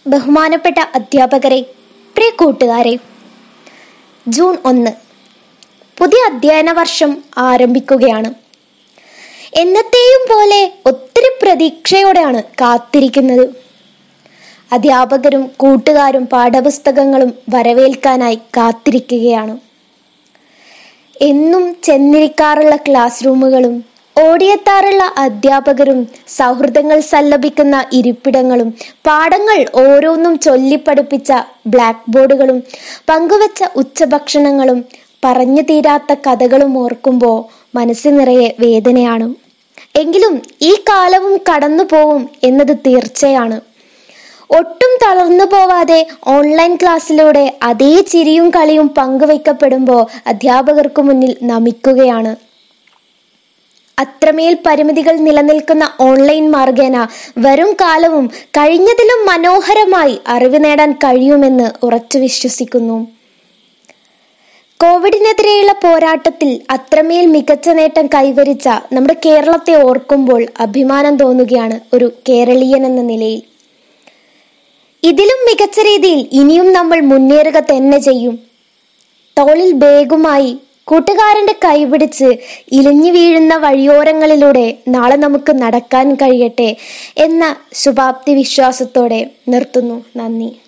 ബഹുമാനപ്പെട്ട അധ്യാപകരെ പ്രിയ കൂട്ടുകാരെ ജൂൺ ഒന്ന് പുതിയ അധ്യയന വർഷം ആരംഭിക്കുകയാണ് എന്നത്തെയും പോലെ ഒത്തിരി പ്രതീക്ഷയോടെയാണ് കാത്തിരിക്കുന്നത് അധ്യാപകരും കൂട്ടുകാരും പാഠപുസ്തകങ്ങളും വരവേൽക്കാനായി കാത്തിരിക്കുകയാണ് എന്നും ചെന്നിരിക്കാറുള്ള ക്ലാസ് റൂമുകളും ഓടിയെത്താറുള്ള അധ്യാപകരും സൗഹൃദങ്ങൾ സല്ലപിക്കുന്ന ഇരിപ്പിടങ്ങളും പാഠങ്ങൾ ഓരോന്നും ചൊല്ലിപ്പഠിപ്പിച്ച ബ്ലാക്ക് ബോർഡുകളും പങ്കുവച്ച ഉച്ചഭക്ഷണങ്ങളും പറഞ്ഞു തീരാത്ത കഥകളും ഓർക്കുമ്പോൾ മനസ്സ് നിറയെ വേദനയാണ് എങ്കിലും ഈ കാലവും കടന്നു പോവും എന്നത് തീർച്ചയാണ് ഒട്ടും തളർന്നു പോവാതെ ഓൺലൈൻ ക്ലാസ്സിലൂടെ അതേ ചിരിയും കളിയും പങ്കുവയ്ക്കപ്പെടുമ്പോൾ അധ്യാപകർക്ക് മുന്നിൽ നമിക്കുകയാണ് അത്രമേൽ പരിമിതികൾ നിലനിൽക്കുന്ന ഓൺലൈൻ മാർഗേന വരും കാലവും കഴിഞ്ഞതിലും മനോഹരമായി അറിവ് നേടാൻ കഴിയുമെന്ന് ഉറച്ചു വിശ്വസിക്കുന്നു കോവിഡിനെതിരെയുള്ള പോരാട്ടത്തിൽ അത്രമേൽ മികച്ച നേട്ടം കൈവരിച്ച നമ്മുടെ കേരളത്തെ ഓർക്കുമ്പോൾ അഭിമാനം തോന്നുകയാണ് ഒരു കേരളീയൻ എന്ന നിലയിൽ ഇതിലും മികച്ച രീതിയിൽ ഇനിയും നമ്മൾ മുന്നേറുക തന്നെ ചെയ്യും തോളിൽ ബേഗുമായി കൂട്ടുകാരന്റെ കൈപിടിച്ച് ഇലിഞ്ഞു വീഴുന്ന വഴിയോരങ്ങളിലൂടെ നാളെ നമുക്ക് നടക്കാൻ കഴിയട്ടെ എന്ന ശുഭാപ്തി വിശ്വാസത്തോടെ നിർത്തുന്നു നന്ദി